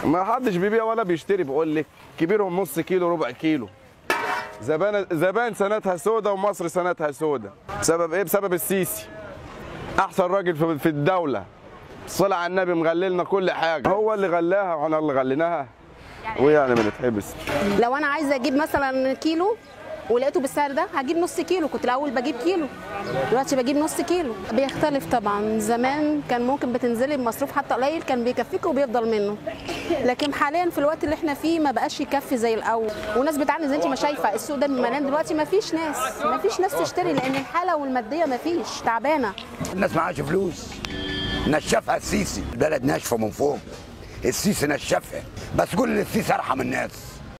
ما حدش بيبيع ولا بيشتري بقول لك كبيرهم نص كيلو ربع كيلو زبان زبان سنتها سودة ومصر سنتها سودة بسبب ايه بسبب السيسي احسن راجل في- في الدولة صلى على النبي مغللنا كل حاجة هو اللي غلاها واحنا اللي غليناها ويعني بنتحبس لو انا عايزه اجيب مثلا كيلو ولقيته بالسعر ده هجيب نص كيلو كنت الاول بجيب كيلو دلوقتي بجيب نص كيلو بيختلف طبعا زمان كان ممكن بتنزلي بمصروف حتى قليل كان بيكفيك وبيفضل منه لكن حاليا في الوقت اللي احنا فيه ما بقاش يكفي زي الاول والناس بتعاني زي انت ما شايفه السوق ده مليان دلوقتي ما فيش ناس ما فيش ناس تشتري لان الحاله والماديه ما فيش تعبانه الناس معهاش فلوس نشفها السيسي البلد ناشفه من فوق السيسي نشفها بس كل السيسي ارحم الناس